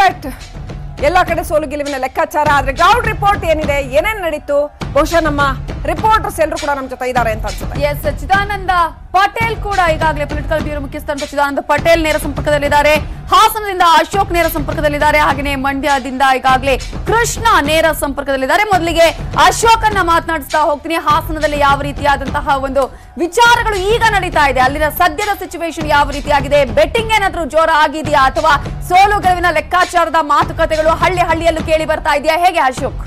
Right ಎಲ್ಲ ಕಡೆ ಸೋಲು ಗೆಲುವಿನ ಲೆಕ್ಕಾಚಾರ ಆದ್ರೆ ಗ್ರೌಂಡ್ ರಿಪೋರ್ಟ್ ಏನಿದೆ ಏನೇನ್ ನಡೀತು ಬಹುಶಃ ನಮ್ಮ ರಿಪೋರ್ಟರ್ಸ್ ಎಲ್ಲರೂ ಕೂಡ ನಮ್ಮ ಜೊತೆ ಇದ್ದಾರೆ ಅಂತ ಅನ್ಸುತ್ತೆ ಎಸ್ ಚಿದಾನಂದ ಪಟೇಲ್ ಕೂಡ ಈಗಾಗಲೇ ಪೊಲಿಟಿಕಲ್ ಬ್ಯೂರೋ ಮುಖ್ಯಸ್ಥರಂತ ಚಿದಾನಂದ ಪಟೇಲ್ ನೇರ ಸಂಪರ್ಕದಲ್ಲಿದ್ದಾರೆ ಹಾಸನದಿಂದ ಅಶೋಕ್ ನೇರ ಸಂಪರ್ಕದಲ್ಲಿದ್ದಾರೆ ಹಾಗೆಯೇ ಮಂಡ್ಯದಿಂದ ಈಗಾಗಲೇ ಕೃಷ್ಣ ನೇರ ಸಂಪರ್ಕದಲ್ಲಿದ್ದಾರೆ ಮೊದಲಿಗೆ ಅಶೋಕನ್ನ ಮಾತನಾಡಿಸ್ತಾ ಹೋಗ್ತೀನಿ ಹಾಸನದಲ್ಲಿ ಯಾವ ರೀತಿಯಾದಂತಹ ಒಂದು ವಿಚಾರಗಳು ಈಗ ನಡೀತಾ ಇದೆ ಅಲ್ಲಿನ ಸದ್ಯದ ಸಿಚುವೇಶನ್ ಯಾವ ರೀತಿಯಾಗಿದೆ ಬೆಟ್ಟಿಂಗ್ ಏನಾದ್ರೂ ಜೋರ ಆಗಿದೆಯಾ ಅಥವಾ ಸೋಲು ಗೆಲುವಿನ ಲೆಕ್ಕಾಚಾರದ ಮಾತುಕತೆಗಳು ಹಳ್ಳಿ ಹಳ್ಳಿಯಲ್ಲೂ ಕೇಳಿ ಬರ್ತಾ ಇದೆಯಾ ಹೇಗೆ ಅಶೋಕ್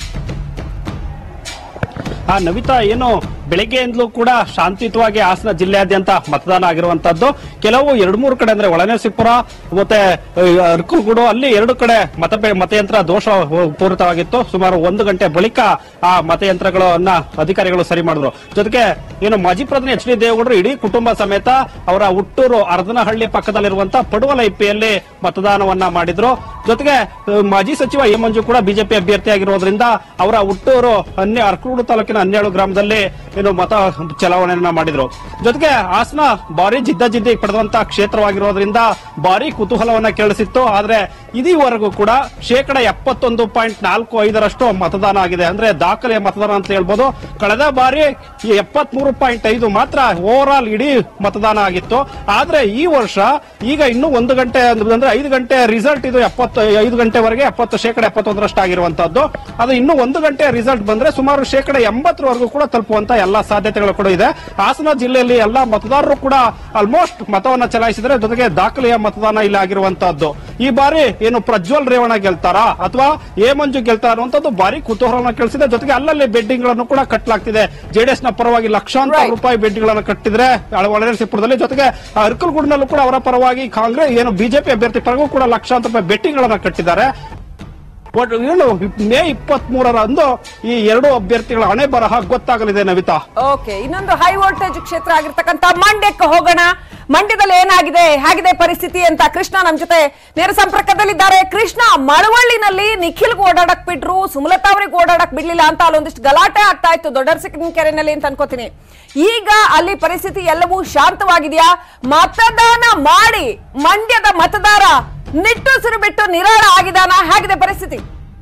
ಆ ನವಿತಾ ಏನು ಬೆಳಗ್ಗೆಯಿಂದಲೂ ಕೂಡ ಶಾಂತಿಯುತವಾಗಿ ಹಾಸನ ಜಿಲ್ಲೆಯಾದ್ಯಂತ ಮತದಾನ ಆಗಿರುವಂತದ್ದು ಕೆಲವು ಎರಡ್ ಮೂರು ಕಡೆ ಅಂದ್ರೆ ಒಳನರಸೀಪುರ ಮತ್ತೆ ಆ, ಅರ್ಕಲ್ಗೂಡು ಅಲ್ಲಿ ಎರಡು ಕಡೆ ಮತ ಮತಯಂತ್ರ ದೋಷ ಪೂರಿತವಾಗಿತ್ತು ಸುಮಾರು ಒಂದು ಗಂಟೆ ಬಳಿಕ ಆ ಮತಯಂತ್ರಗಳನ್ನ ಅಧಿಕಾರಿಗಳು ಸರಿ ಮಾಡಿದ್ರು ಜೊತೆಗೆ ಏನು ಮಾಜಿ ಪ್ರಧಾನಿ ಎಚ್ ಡಿ ದೇವೇಗೌಡರು ಇಡೀ ಕುಟುಂಬ ಸಮೇತ ಅವರ ಹುಟ್ಟೂರು ಅರ್ಧನಹಳ್ಳಿ ಪಕ್ಕದಲ್ಲಿರುವಂತಹ ಪಡುವಲ ಇಪ್ಪಿಯಲ್ಲಿ ಮತದಾನವನ್ನ ಮಾಡಿದ್ರು ಜೊತೆಗೆ ಆ, ಮಾಜಿ ಸಚಿವ ಎ ಮಂಜು ಕೂಡ ಬಿಜೆಪಿ ಅಭ್ಯರ್ಥಿಯಾಗಿರೋದ್ರಿಂದ ಅವರ ಹುಟ್ಟೂರು ಅನ್ಯ ಅರ್ಕೂಡು ತಾಲೂಕಿನ ಹನ್ನೆರಡು ಗ್ರಾಮದಲ್ಲಿ ಏನು ಮತ ಚಲಾವಣೆಯನ್ನ ಮಾಡಿದ್ರು ಜೊತೆಗೆ ಹಾಸನ ಭಾರಿ ಜಿದ್ದಾಜಿದ್ದಿ ಪಡೆದಂತಹ ಕ್ಷೇತ್ರವಾಗಿರೋದ್ರಿಂದ ಭಾರಿ ಕುತೂಹಲವನ್ನ ಕೇಳಿಸಿತ್ತು ಆದ್ರೆ ಇದೀವರೆಗೂ ಕೂಡ ಶೇಕಡ ಎಪ್ಪತ್ತೊಂದು ಪಾಯಿಂಟ್ ನಾಲ್ಕು ಐದರಷ್ಟು ಮತದಾನ ಆಗಿದೆ ಅಂದ್ರೆ ದಾಖಲೆ ಮತದಾನ ಅಂತ ಹೇಳ್ಬೋದು ಕಳೆದ ಬಾರಿ ಎಪ್ಪತ್ಮೂರು ಪಾಯಿಂಟ್ ಐದು ಮಾತ್ರ ಓವರ್ ಆಲ್ ಇಡೀ ಮತದಾನ ಆಗಿತ್ತು ಆದ್ರೆ ಈ ವರ್ಷ ಈಗ ಇನ್ನೂ ಒಂದು ಗಂಟೆ ಅಂದ್ರೆ ಐದು ಗಂಟೆ ರಿಸಲ್ಟ್ ಇದು ಎಪ್ಪತ್ತು ಐದು ಗಂಟೆವರೆಗೆ ಎಪ್ಪತ್ತು ಶೇಕಡ ಎಪ್ಪತ್ತೊಂದರಷ್ಟು ಆಗಿರುವಂತದ್ದು ಅದು ಇನ್ನೂ ಒಂದು ಗಂಟೆ ರಿಸಲ್ಟ್ ಬಂದ್ರೆ ಸುಮಾರು ಶೇಕಡ ಎಂಬತ್ತರವರೆಗೂ ಕೂಡ ತಲುಪುವಂತ ಎಲ್ಲಾ ಸಾಧ್ಯತೆಗಳು ಕೂಡ ಇದೆ ಹಾಸನ ಜಿಲ್ಲೆಯಲ್ಲಿ ಎಲ್ಲಾ ಮತದಾರರು ಕೂಡ ಆಲ್ಮೋಸ್ಟ್ ಮತವನ್ನ ಚಲಾಯಿಸಿದ್ರೆ ಜೊತೆಗೆ ದಾಖಲೆಯ ಮತದಾನ ಇಲ್ಲಿ ಆಗಿರುವಂತದ್ದು ಈ ಬಾರಿ ಏನು ಪ್ರಜ್ವಲ್ ರೇವಣ್ಣ ಗೆಲ್ತಾರಾ ಅಥವಾ ಎ ಮಂಜು ಗೆಲ್ತಾರ ಅನ್ನುವಂಥದ್ದು ಭಾರಿ ಕುತೂಹಲವನ್ನು ಕೇಳಿಸಿದೆ ಜೊತೆಗೆ ಅಲ್ಲಲ್ಲಿ ಬೆಡ್ಡಿಂಗ್ ಗಳನ್ನು ಕೂಡ ಕಟ್ಟಲಾಗ್ತಿದೆ ಜೆಡಿಎಸ್ ನ ಪರವಾಗಿ ಲಕ್ಷಾಂತರ Right. ರೂಪಾಯಿ ಬೆಡ್ಡಿಂಗ್ ಗಳನ್ನು ಕಟ್ಟಿದ್ರೆ ಒಳನರಸೀಪುರದಲ್ಲಿ ಜೊತೆಗೆ ಅರ್ಕಲ್ಗೂಡಿನಲ್ಲೂ ಕೂಡ ಅವರ ಪರವಾಗಿ ಕಾಂಗ್ರೆಸ್ ಏನು ಬಿಜೆಪಿ ಅಭ್ಯರ್ಥಿ ಪರಗೂ ಕೂಡ ಲಕ್ಷಾಂತರ ರೂಪಾಯಿ ಬೆಟ್ಟಿಂಗ್ ಗಳನ್ನ ಕಟ್ಟಿದ್ದಾರೆ ಒಟ್ಟು ಏನು ಮೇ ಇಪ್ಪತ್ತ್ ಮೂರರಂದು ಈ ಎರಡು ಅಭ್ಯರ್ಥಿಗಳ ಹಣೆ ಬರಹ ಗೊತ್ತಾಗಲಿದೆ ನವಿತಾ ಓಕೆ ಇನ್ನೊಂದು ಹೈ ವೋಲ್ಟೇಜ್ ಕ್ಷೇತ್ರ ಆಗಿರ್ತಕ್ಕಂಥ ಮಂಡ್ಯಕ್ಕೆ ಹೋಗೋಣ ಮಂಡ್ಯದಲ್ಲಿ ಏನಾಗಿದೆ ಹೇಗಿದೆ ಪರಿಸ್ಥಿತಿ ಅಂತ ಕೃಷ್ಣ ನಮ್ ಜೊತೆ ನೇರ ಸಂಪರ್ಕದಲ್ಲಿದ್ದಾರೆ ಕೃಷ್ಣ ಮಳವಳ್ಳಿನಲ್ಲಿ ನಿಖಿಲ್ಗೆ ಓಡಾಡಕ್ ಬಿಟ್ರು ಸುಮಲತಾ ಅವ್ರಿಗೆ ಓಡಾಡಕ್ ಬಿಡ್ಲಿಲ್ಲ ಅಂತ ಅಲ್ಲೊಂದಿಷ್ಟು ಗಲಾಟೆ ಆಗ್ತಾ ಇತ್ತು ದೊಡ್ಡರಸಿಕಿನ ಕೆರೆನಲ್ಲಿ ಅಂತ ಅನ್ಕೋತೀನಿ ಈಗ ಅಲ್ಲಿ ಪರಿಸ್ಥಿತಿ ಎಲ್ಲವೂ ಶಾಂತವಾಗಿದೆಯಾ ಮತದಾನ ಮಾಡಿ ಮಂಡ್ಯದ ಮತದಾರ ನಿಟ್ಟುಸಿರು ಬಿಟ್ಟು ನಿರಾಳ ಆಗಿದಾನ ಹೇಗಿದೆ ಪರಿಸ್ಥಿತಿ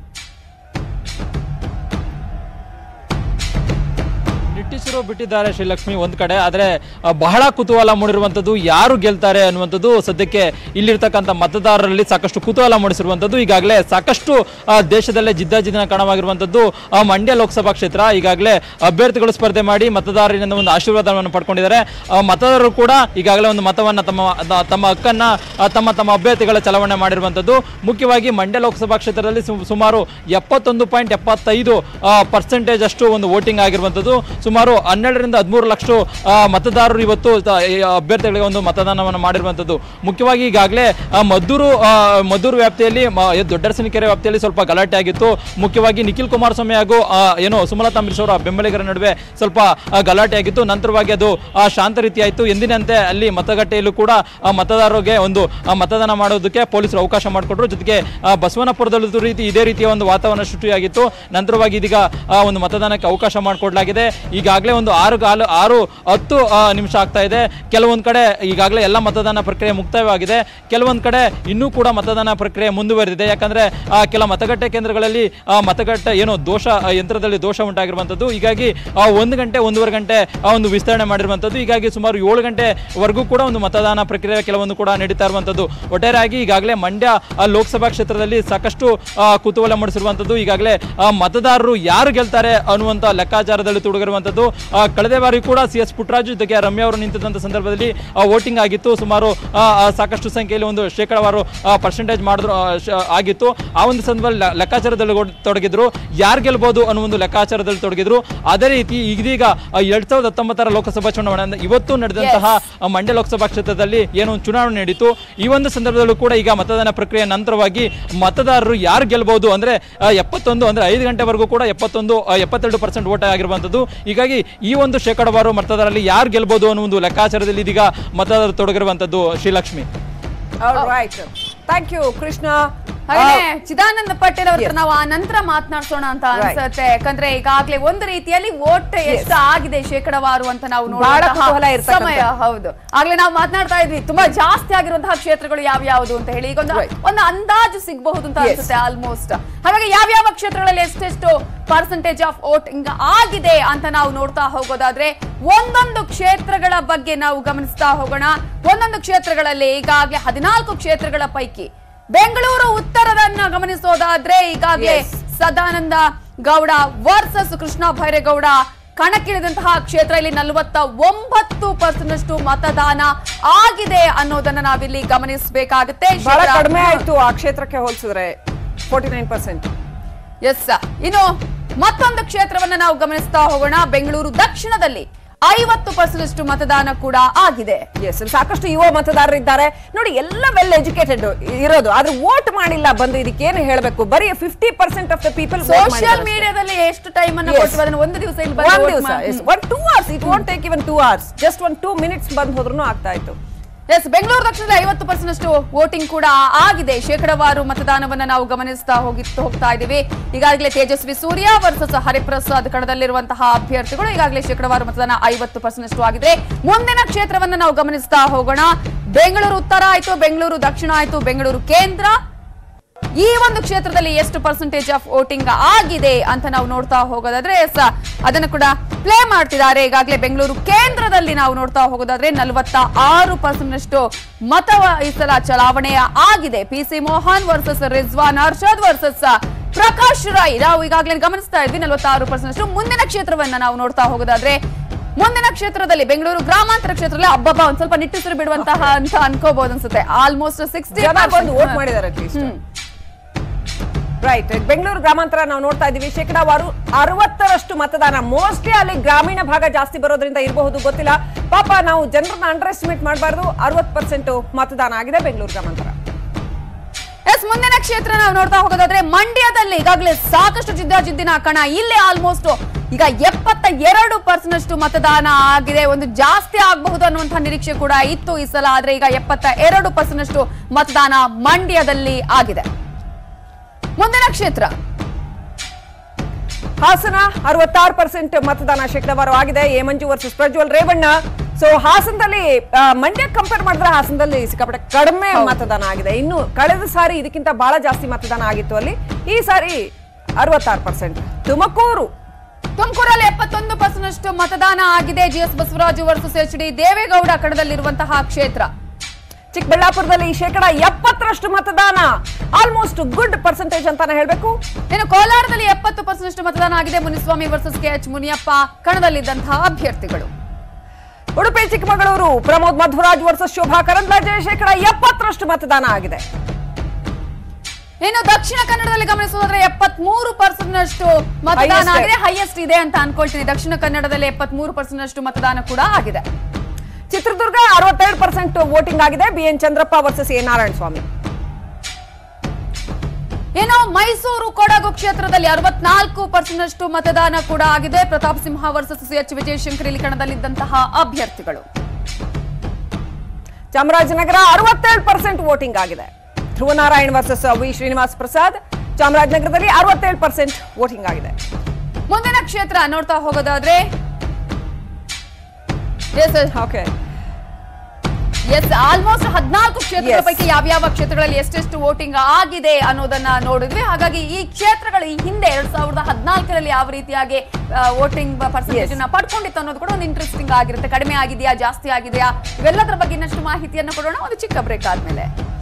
ನಿಟ್ಟಿಸಿರು ಬಿಟ್ಟಿದ್ದಾರೆ ಶ್ರೀಲಕ್ಷ್ಮಿ ಒಂದ್ ಕಡೆ ಆದ್ರೆ ಆ, ಬಹಳ ಕುತೂಹಲ ಮೂಡಿರುವಂತದ್ದು ಯಾರು ಗೆಲ್ತಾರೆ ಅನ್ನುವಂಥದ್ದು ಸದ್ಯಕ್ಕೆ ಇಲ್ಲಿರ್ತಕ್ಕಂಥ ಮತದಾರರಲ್ಲಿ ಸಾಕಷ್ಟು ಕುತೂಹಲ ಮೂಡಿಸಿರುವಂತದ್ದು ಈಗಾಗಲೇ ಸಾಕಷ್ಟು ಆ, ದೇಶದಲ್ಲೇ ಜಿದ್ದಾಜಿದ್ದಿನ ಕಾರಣವಾಗಿರುವಂತದ್ದು ಆ, ಮಂಡ್ಯ ಲೋಕಸಭಾ ಕ್ಷೇತ್ರ ಈಗಾಗಲೇ ಅಭ್ಯರ್ಥಿಗಳು ಸ್ಪರ್ಧೆ ಮಾಡಿ ಮತದಾರರಿಂದ ಒಂದು ಆಶೀರ್ವಾದವನ್ನು ಪಡ್ಕೊಂಡಿದ್ದಾರೆ ಆ, ಮತದಾರರು ಕೂಡ ಈಗಾಗಲೇ ಒಂದು ಮತವನ್ನ ತಮ್ಮ ದ- ತಮ್ಮ ಹಕ್ಕನ್ನ ಆ, ತಮ್ಮ ತಮ್ಮ ಅಭ್ಯರ್ಥಿಗಳ ಚಲಾವಣೆ ಮಾಡಿರುವಂತದ್ದು ಮುಖ್ಯವಾಗಿ ಮಂಡ್ಯ ಲೋಕಸಭಾ ಕ್ಷೇತ್ರದಲ್ಲಿ ಸು- ಸುಮಾರು ಎಪ್ಪತ್ತೊಂದು ಪಾಯಿಂಟ್ ಎಪ್ಪತ್ತೈದು ಪರ್ಸೆಂಟೇಜ್ ಅಷ್ಟು ಒಂದು ವೋಟಿಂಗ್ ಆಗಿರುವಂತದ್ದು ಸುಮಾರು ಹನ್ನೆರಡರಿಂದ ಹದಿಮೂರು ಲಕ್ಷ ಆ, ಮತದಾರರು ಇವತ್ತು ತ- ಈ ಅಭ್ಯರ್ಥಿಗಳಿಗೆ ಒಂದು ಮತದಾನವನ್ನು ಮಾಡಿರುವಂತದ್ದು ಮುಖ್ಯವಾಗಿ ಈಗಾಗಲೇ ಆ, ಮದ್ದೂರು ಆ, ಮದ್ದೂರು ವ್ಯಾಪ್ತಿಯಲ್ಲಿ ಮ- ದೊಡ್ಡರಸನಕೆರೆ ವ್ಯಾಪ್ತಿಯಲ್ಲಿ ಸ್ವಲ್ಪ ಗಲಾಟೆ ಆಗಿತ್ತು ಮುಖ್ಯವಾಗಿ ನಿಖಿಲ್ ಕುಮಾರಸ್ವಾಮಿ ಹಾಗೂ ಆ, ಏನು ಸುಮಲತಾ ಅಂಬರೀಶ್ ಅವರ ಬೆಂಬಲಿಗರ ನಡುವೆ ಸ್ವಲ್ಪ ಆ, ಗಲಾಟೆ ಆಗಿತ್ತು ನಂತರವಾಗಿ ಅದು ಆ, ಶಾಂತ ರೀತಿ ಆಯಿತು ಎಂದಿನಂತೆ ಅಲ್ಲಿ ಮತಗಟ್ಟೆಯಲ್ಲೂ ಕೂಡ ಆ, ಮತದಾರರಿಗೆ ಒಂದು ಆ, ಮತದಾನ ಮಾಡೋದಕ್ಕೆ ಪೊಲೀಸರು ಅವಕಾಶ ಮಾಡಿಕೊಟ್ರು ಜೊತೆಗೆ ಆ, ಬಸವನಪುರದಲ್ಲೂ ರೀತಿ ಇದೇ ರೀತಿಯ ಒಂದು ವಾತಾವರಣ ಸೃಷ್ಟಿಯಾಗಿತ್ತು ನಂತರವಾಗಿ ಇದೀಗ ಆ, ಒಂದು ಮತದಾನಕ್ಕೆ ಅವಕಾಶ ಮಾಡಿಕೊಡ್ಲಾಗಿದೆ ಈಗಾಗಲೇ ಒಂದು ಆರು ಕಾಲು ಆರು ಹತ್ತು ಆ, ನಿಮಿಷ ಆಗ್ತಾ ಇದೆ ಕೆಲವೊಂದು ಕಡೆ ಈಗಾಗಲೇ ಎಲ್ಲ ಮತದಾನ ಪ್ರಕ್ರಿಯೆ ಮುಕ್ತಾಯವಾಗಿದೆ ಕೆಲವೊಂದು ಕಡೆ ಇನ್ನೂ ಕೂಡ ಮತದಾನ ಪ್ರಕ್ರಿಯೆ ಮುಂದುವರೆದಿದೆ ಯಾಕಂದ್ರೆ ಆ, ಕೆಲ ಮತಗಟ್ಟೆ ಕೇಂದ್ರಗಳಲ್ಲಿ ಆ, ಮತಗಟ್ಟೆ ಏನು ದೋಷ ಆ, ಯಂತ್ರದಲ್ಲಿ ದೋಷ ಉಂಟಾಗಿರುವಂಥದ್ದು ಹೀಗಾಗಿ ಆ, ಒಂದು ಗಂಟೆ ಒಂದೂವರೆ ಗಂಟೆ ಆ, ಒಂದು ವಿಸ್ತರಣೆ ಮಾಡಿರುವಂಥದ್ದು ಹೀಗಾಗಿ ಸುಮಾರು ಏಳು ಗಂಟೆವರೆಗೂ ಕೂಡ ಒಂದು ಮತದಾನ ಪ್ರಕ್ರಿಯೆ ಕೆಲವೊಂದು ಕೂಡ ನಡೀತಾ ಇರುವಂಥದ್ದು ಒಟ್ಟಾರೆಯಾಗಿ ಈಗಾಗಲೇ ಮಂಡ್ಯ ಆ, ಲೋಕಸಭಾ ಕ್ಷೇತ್ರದಲ್ಲಿ ಸಾಕಷ್ಟು ಆ, ಕುತೂಹಲ ಮೂಡಿಸಿರುವಂಥದ್ದು ಈಗಾಗಲೇ ಆ, ಮತದಾರರು ಯಾರು ಗೆಲ್ತಾರೆ ಅನ್ನುವಂಥ ಲೆಕ್ಕಾಚಾರದಲ್ಲಿ ತೊಡಗಿರುವಂಥದ್ದು ಆ, ಕಳೆದ ಬಾರಿ ಕೂಡ ಸಿ ಎಸ್ ಪುಟ್ಟರಾಜು ಜೊತೆಗೆ ರಮ್ಯ ಅವರು ನಿಂತಿದ್ದಂಥ ಸಂದರ್ಭದಲ್ಲಿ ವೋಟಿಂಗ್ ಆಗಿತ್ತು ಸುಮಾರು ಆ, ಆ, ಸಾಕಷ್ಟು ಸಂಖ್ಯೆಯಲ್ಲಿ ಒಂದು ಶೇಕಡವಾರು ಪರ್ಸೆಂಟೇಜ್ ಮಾಡಿದ್ರು ಆ, ಶ- ಆಗಿತ್ತು ಆ ಒಂದು ಸಂದರ್ಭದಲ್ಲಿ ಲೆ- ಲೆಕ್ಕಾಚಾರದಲ್ಲಿ ಗೊ- ತೊಡಗಿದ್ರು ಯಾರು ಗೆಲ್ಬಹುದು ಅನ್ನೋ ಒಂದು ಲೆಕ್ಕಾಚಾರದಲ್ಲಿ ತೊಡಗಿದ್ರು ಅದೇ ರೀತಿ ಇದೀಗ ಆ, ಎರಡ್ ಸಾವಿರದ ಹತ್ತೊಂಬತ್ತರ ಲೋಕಸಭಾ ಚುನಾವಣೆ ಅಂದ್ರೆ ಇವತ್ತು ನಡೆದಂತಹ ಆ, ಮಂಡ್ಯ ಲೋಕಸಭಾ ಕ್ಷೇತ್ರದಲ್ಲಿ ಏನು ಒಂದು ಚುನಾವಣೆ ನಡೀತು ಈ ಒಂದು ಸಂದರ್ಭದಲ್ಲೂ ಕೂಡ ಈಗ ಮತದಾನ ಪ್ರಕ್ರಿಯೆ ನಂತರವಾಗಿ ಮತದಾರರು ಯಾರು ಗೆಲ್ಬಹುದು ಅಂದ್ರೆ ಆ, ಎಪ್ಪತ್ತೊಂದು ಅಂದ್ರೆ ಐದು ಗಂಟೆವರೆಗೂ ಕೂಡ ಎಪ್ಪತ್ತೊಂದು ಆ, ಎಪ್ಪತ್ತೆರಡು ಪರ್ಸೆಂಟ್ ಓಟ್ ಆಗಿರುವಂತದ್ದು ಹೀಗಾಗಿ ಈ ಒಂದು ಶೇಕಡವಾರು ಮತದಾರರಲ್ಲಿ ಯಾರು ಗೆಲ್ಬಹುದು ಅನ್ನೋ ಒಂದು ಲೆಕ್ಕಾಚಾರದಲ್ಲಿ ಇದೀಗ ಮತದಾರರು ತೊಡಗಿರುವಂತದ್ದು Shrilakshmi right thank you Krishna ಹಾಗೆ ಚಿದಾನಂದ ಪಟೇಲ್ ಅವ್ರ ಹತ್ರ Yes. ನಾವು ಆ ನಂತರ ಮಾತನಾಡ್ಸೋಣ ಅಂತ Right. ಅನ್ಸುತ್ತೆ ಯಾಕಂದ್ರೆ ಈಗಾಗ್ಲೇ ಒಂದು ರೀತಿಯಲ್ಲಿ ವೋಟ್ ಎಷ್ಟು ಆಗಿದೆ ಶೇಕಡವಾರು ಅಂತ ನಾವು ಬಹಳ ನೋಡುವಂತಹ ಕುತೂಹಲ ಇರ್ತಕ್ಕಂಥದ್ದು. ಸಮಯ ಹೌದು ಆಗ್ಲೇ ನಾವು ಮಾತನಾಡ್ತಾ ಇದ್ವಿ ತುಂಬಾ ಜಾಸ್ತಿ ಆಗಿರುವಂತಹ ಕ್ಷೇತ್ರಗಳು ಯಾವ್ಯಾವುದು ಅಂತ ಹೇಳಿ ಈಗ ಒಂದು Right. ಒಂದು ಅಂದಾಜು ಸಿಗಬಹುದು ಅಂತ Yes. ಅನ್ಸುತ್ತೆ ಆಲ್ಮೋಸ್ಟ್ ಹಾಗಾಗಿ ಯಾವ್ಯಾವ ಕ್ಷೇತ್ರಗಳಲ್ಲಿ ಎಷ್ಟೆಷ್ಟು ಪರ್ಸೆಂಟೇಜ್ ಆಫ್ ವೋಟಿಂಗ್ ಆಗಿದೆ ಅಂತ ನಾವು ನೋಡ್ತಾ ಹೋಗೋದಾದ್ರೆ ಒಂದೊಂದು ಕ್ಷೇತ್ರಗಳ ಬಗ್ಗೆ ನಾವು ಗಮನಿಸ್ತಾ ಹೋಗೋಣ ಒಂದೊಂದು ಕ್ಷೇತ್ರಗಳಲ್ಲಿ ಈಗಾಗಲೇ ಹದಿನಾಲ್ಕು ಕ್ಷೇತ್ರಗಳ ಪೈಕಿ ಬೆಂಗಳೂರು ಉತ್ತರದನ್ನ ಗಮನಿಸೋದಾದ್ರೆ ಈಗಾಗಲೇ Yes. ಸದಾನಂದ ಗೌಡ ವರ್ಸಸ್ ಕೃಷ್ಣ ಭೈರೇಗೌಡ ಕಣಕ್ಕಿಳಿದಂತಹ ಕ್ಷೇತ್ರ ಇಲ್ಲಿ ನಲವತ್ತ ಒಂಬತ್ತು ಪರ್ಸೆಂಟ್ ಅಷ್ಟು ಮತದಾನ ಆಗಿದೆ ಅನ್ನೋದನ್ನ ನಾವಿಲ್ಲಿ ಗಮನಿಸಬೇಕಾಗುತ್ತೆ ಬಹಳ ಕಡಿಮೆ ಆಯ್ತು ಆ ಕ್ಷೇತ್ರಕ್ಕೆ ಹೋಲಿಸಿದ್ರೆ ಫೋರ್ಟಿ ನೈನ್ ಪರ್ಸೆಂಟ್ ಎಸ್ ಇನ್ನು ಮತ್ತೊಂದು ಕ್ಷೇತ್ರವನ್ನ ನಾವು ಗಮನಿಸ್ತಾ ಹೋಗೋಣ ಬೆಂಗಳೂರು ದಕ್ಷಿಣದಲ್ಲಿ ಐವತ್ತು ಪರ್ಸೆಂಟ್ ಅಷ್ಟು ಮತದಾನ ಕೂಡ ಆಗಿದೆ ಎಸ್ ಸಾಕಷ್ಟು ಯುವ ಮತದಾರರಿದ್ದಾರೆ ನೋಡಿ ಎಲ್ಲ ವೆಲ್ ಎಜುಕೇಟೆಡ್ ಇರೋದು ಆದ್ರೆ ವೋಟ್ ಮಾಡಿಲ್ಲ ಬಂದು ಇದಕ್ಕೆ ಏನು ಹೇಳಬೇಕು ಬರೀ fifty percent of the people social ಮೀಡಿಯಾದಲ್ಲಿ ಎಷ್ಟು ಟೈಮ್ ಅನ್ನು Yes. ಕೊಟ್ಟು ಅದನ್ನ ಒಂದು ದಿವಸ ಇಲ್ಲಿ ಒನ್ ಬಂದು vote ದಿವಸ ಮಾಡಿ- one two hours it won't take even two hours just one two minutes ಬಂದ್ ಹೋದ್ರು ಆಗ್ತಾ ಇತ್ತು ಎಸ್ ಬೆಂಗಳೂರು ದಕ್ಷಿಣದಲ್ಲಿ ಐವತ್ತು ಪರ್ಸೆಂಟ್ ಅಷ್ಟು ವೋಟಿಂಗ್ ಕೂಡ ಆಗಿದೆ ಶೇಕಡವಾರು ಮತದಾನವನ್ನ ನಾವು ಗಮನಿಸ್ತಾ ಹೋಗಿ ಹೋಗ್ತಾ ಇದ್ದೀವಿ ಈಗಾಗಲೇ ತೇಜಸ್ವಿ ಸೂರ್ಯ ವರ್ಸಸ್ ಹರಿಪ್ರಸಾದ್ ಕಣದಲ್ಲಿರುವಂತಹ ಅಭ್ಯರ್ಥಿಗಳು ಈಗಾಗಲೇ ಶೇಕಡವಾರು ಮತದಾನ ಐವತ್ತು ಪರ್ಸೆಂಟ್ ಅಷ್ಟು ಆಗಿದೆ ಮುಂದಿನ ಕ್ಷೇತ್ರವನ್ನ ನಾವು ಗಮನಿಸ್ತಾ ಹೋಗೋಣ ಬೆಂಗಳೂರು ಉತ್ತರ ಆಯ್ತು ಬೆಂಗಳೂರು ದಕ್ಷಿಣ ಆಯ್ತು ಬೆಂಗಳೂರು ಕೇಂದ್ರ ಈ ಒಂದು ಕ್ಷೇತ್ರದಲ್ಲಿ ಎಷ್ಟು ಪರ್ಸೆಂಟೇಜ್ ಆಫ್ ವೋಟಿಂಗ್ ಆಗಿದೆ ಅಂತ ನಾವು ನೋಡ್ತಾ ಹೋಗೋದಾದ್ರೆ ಎಸ್ ಅದನ್ನು ಕೂಡ ಪ್ಲೇ ಮಾಡ್ತಿದ್ದಾರೆ ಈಗಾಗಲೇ ಬೆಂಗಳೂರು ಕೇಂದ್ರದಲ್ಲಿ ನಾವು ನೋಡ್ತಾ ಹೋಗೋದಾದ್ರೆ ನಲವತ್ತ ಆರು ಪರ್ಸೆಂಟ್ ಅಷ್ಟು ಮತ ಈ ಸಲ ಚಲಾವಣೆ ಆಗಿದೆ P C Mohan versus Rizwan Arshad versus Prakash Rai ನಾವು ಈಗಾಗಲೇ ಗಮನಿಸ್ತಾ ಇದ್ವಿ ನಲವತ್ತಾರು ಪರ್ಸೆಂಟ್ ಅಷ್ಟು ಮುಂದಿನ ಕ್ಷೇತ್ರವನ್ನ ನಾವು ನೋಡ್ತಾ ಹೋಗೋದಾದ್ರೆ ಮುಂದಿನ ಕ್ಷೇತ್ರದಲ್ಲಿ ಬೆಂಗಳೂರು ಗ್ರಾಮಾಂತರ ಕ್ಷೇತ್ರದಲ್ಲಿ ಹಬ್ಬಬ್ಬ ಒಂದ್ ಸ್ವಲ್ಪ ನಿಟ್ಟುಸಿರು ಬಿಡುವಂತಹ ಅಂತ ಅನ್ಕೋಬಹುದು ಅನ್ಸುತ್ತೆ ಆಲ್ಮೋಸ್ಟ್ ಸಿಕ್ಸ್ಟಿ ಜನ ಬಂದು ವೋಟ್ ಮಾಡಿದ್ದಾರೆ ಅಟ್ಲೀಸ್ಟ್ ರೈಟ್ ಬೆಂಗಳೂರು ಗ್ರಾಮಾಂತರ ನಾವು ನೋಡ್ತಾ ಇದೀವಿ ಶೇಕಡಾವಾರು ಅರವತ್ತರಷ್ಟು ಮತದಾನ ಮೋಸ್ಟ್ಲಿ ಅಲ್ಲಿ ಗ್ರಾಮೀಣ ಭಾಗ ಜಾಸ್ತಿ ಬರೋದ್ರಿಂದ ಇರಬಹುದು ಗೊತ್ತಿಲ್ಲ ಪಾಪ ನಾವು ಜನರನ್ನ ಅಂಡರ್ ಎಸ್ಟಿಮೇಟ್ ಮಾಡಬಾರ್ದು ಅರವತ್ ಪರ್ಸೆಂಟ್ ಮತದಾನ ಆಗಿದೆ ಬೆಂಗಳೂರು ಗ್ರಾಮಾಂತರ ಎಸ್ ಮುಂದಿನ ಕ್ಷೇತ್ರ ನಾವು ನೋಡ್ತಾ ಹೋಗೋದಾದ್ರೆ ಮಂಡ್ಯದಲ್ಲಿ ಈಗಾಗಲೇ ಸಾಕಷ್ಟು ಜಿದ್ದಾಜಿದ್ದಿನ ಕಣ ಇಲ್ಲಿ ಆಲ್ಮೋಸ್ಟ್ ಈಗ ಎಪ್ಪತ್ತ ಎರಡು ಪರ್ಸೆಂಟ್ ಅಷ್ಟು ಮತದಾನ ಆಗಿದೆ ಒಂದು ಜಾಸ್ತಿ ಆಗಬಹುದು ಅನ್ನುವಂತಹ ನಿರೀಕ್ಷೆ ಕೂಡ ಇತ್ತು ಈ ಸಲ ಆದ್ರೆ ಈಗ ಎಪ್ಪತ್ತ ಎರಡು ಪರ್ಸೆಂಟ್ ಅಷ್ಟು ಮತದಾನ ಮಂಡ್ಯದಲ್ಲಿ ಆಗಿದೆ ಮುಂದಿನ ಕ್ಷೇತ್ರ ಹಾಸನ ಅರವತ್ತಾರು ಪರ್ಸೆಂಟ್ ಮತದಾನ ಶೇಕಡಾವಾರು ಆಗಿದೆ A Manju versus Prajwal Revanna so ಹಾಸನದಲ್ಲಿ ಆ, ಮಂಡ್ಯ ಕಂಪೇರ್ ಮಾಡಿದ್ರೆ ಹಾಸನದಲ್ಲಿ ಸಿಕ್ಕಾಪಟ್ಟೆ ಕಡಿಮೆ ಮತದಾನ ಆಗಿದೆ ಇನ್ನು ಕಳೆದ ಸಾರಿ ಇದಕ್ಕಿಂತ ಬಹಳ ಜಾಸ್ತಿ ಮತದಾನ ಆಗಿತ್ತು ಅಲ್ಲಿ ಈ ಸಾರಿ ಅರವತ್ತಾರು ಪರ್ಸೆಂಟ್ ತುಮಕೂರು ತುಮಕೂರಲ್ಲಿ ಎಪ್ಪತ್ತೊಂದು ಪರ್ಸೆಂಟ್ ಅಷ್ಟು ಮತದಾನ ಆಗಿದೆ G S Basavaraju versus H D Devegowda ಕಣದಲ್ಲಿರುವಂತಹ ಕ್ಷೇತ್ರ ಚಿಕ್ಕಬಳ್ಳಾಪುರದಲ್ಲಿ ಶೇಕಡ ಎಪ್ಪತ್ತರಷ್ಟು ಮತದಾನ ಆಲ್ಮೋಸ್ಟ್ ಗುಡ್ ಪರ್ಸೆಂಟೇಜ್ ಅಂತಾನೆ ಹೇಳ್ಬೇಕು ಇನ್ನು ಕೋಲಾರದಲ್ಲಿ ಎಪ್ಪತ್ತು ಪರ್ಸೆಂಟ್ ಅಷ್ಟು ಮತದಾನ ಆಗಿದೆ Muniswamy versus K H Muniyappa ಕಣದಲ್ಲಿದ್ದಂತಹ ಅಭ್ಯರ್ಥಿಗಳು ಉಡುಪಿ ಚಿಕ್ಕಮಗಳೂರು ಪ್ರಮೋದ್ ಮಧ್ವರಾಜ್ ವರ್ಸಸ್ ಶೋಭಾ ಕರಂದ್ಲಾಜೆ ಶೇಕಡ ಎಪ್ಪತ್ತರಷ್ಟು ಮತದಾನ ಆಗಿದೆ ಇನ್ನು ದಕ್ಷಿಣ ಕನ್ನಡದಲ್ಲಿ ಗಮನಿಸೋದಾದ್ರೆ ಎಪ್ಪತ್ಮೂರು ಪರ್ಸೆಂಟ್ ಅಷ್ಟು ಮತದಾನ Highest. ಆಗಿದೆ ಹೈಯೆಸ್ಟ್ ಇದೆ ಅಂತ ಅನ್ಕೊಳ್ತೀನಿ ದಕ್ಷಿಣ ಕನ್ನಡದಲ್ಲಿ ಎಪ್ಪತ್ಮೂರು ಪರ್ಸೆಂಟ್ ಅಷ್ಟು ಮತದಾನ ಕೂಡ ಆಗಿದೆ ಚಿತ್ರದುರ್ಗ ಅರವತ್ತೆರಡು ಪರ್ಸೆಂಟ್ ವೋಟಿಂಗ್ ಆಗಿದೆ B N Chandrappa versus A Narayana Swamy ಇನ್ನು ಮೈಸೂರು ಕೊಡಗು ಕ್ಷೇತ್ರದಲ್ಲಿ ಅರವತ್ನಾಲ್ಕು ಪರ್ಸೆಂಟ್ ಅಷ್ಟು ಮತದಾನ ಕೂಡ ಆಗಿದೆ Pratap Simha versus C H Vijayashankar ಇಲ್ಲಿ ಕಣದಲ್ಲಿದ್ದಂತಹ ಅಭ್ಯರ್ಥಿಗಳು ಚಾಮರಾಜನಗರ ಅರವತ್ತೇಳು ಪರ್ಸೆಂಟ್ ವೋಟಿಂಗ್ ಆಗಿದೆ ಧ್ರುವನಾರಾಯಣ್ ವರ್ಸಸ್ ವಿ ಶ್ರೀನಿವಾಸ್ ಪ್ರಸಾದ್ ಚಾಮರಾಜನಗರದಲ್ಲಿ ಅರವತ್ತೇಳು ಪರ್ಸೆಂಟ್ ವೋಟಿಂಗ್ ಆಗಿದೆ ಮುಂದಿನ ಕ್ಷೇತ್ರ ನೋಡ್ತಾ ಹೋಗೋದಾದ್ರೆ ಎಸ್ ಓಕೆ ಎಸ್ ಆಲ್ಮೋಸ್ಟ್ ಹದಿನಾಲ್ಕು ಕ್ಷೇತ್ರಗಳ Yes. ಪೈಕಿ ಯಾವ್ಯಾವ ಕ್ಷೇತ್ರಗಳಲ್ಲಿ ಎಷ್ಟೆಷ್ಟು ವೋಟಿಂಗ್ ಆಗಿದೆ ಅನ್ನೋದನ್ನ ನೋಡಿದ್ವಿ ಹಾಗಾಗಿ ಈ ಕ್ಷೇತ್ರಗಳು ಈ ಹಿಂದೆ ಎರಡ್ ಸಾವಿರದ ಹದಿನಾಲ್ಕರಲ್ಲಿ ಯಾವ ರೀತಿಯಾಗಿ ವೋಟಿಂಗ್ ಪರ್ಸೆಂಟೇಜ್ ಅನ್ನ ಪಡ್ಕೊಂಡಿತ್ತು ಅನ್ನೋದು ಕೂಡ ಒಂದು ಇಂಟ್ರೆಸ್ಟಿಂಗ್ ಆಗಿರುತ್ತೆ ಕಡಿಮೆ ಆಗಿದೆಯಾ ಜಾಸ್ತಿ ಆಗಿದೆಯಾ ಇವೆಲ್ಲದರ ಬಗ್ಗೆ ಇನ್ನಷ್ಟು ಮಾಹಿತಿಯನ್ನು ಕೊಡೋಣ ಒಂದು ಚಿಕ್ಕ ಬ್ರೇಕ್ ಆದ್ಮೇಲೆ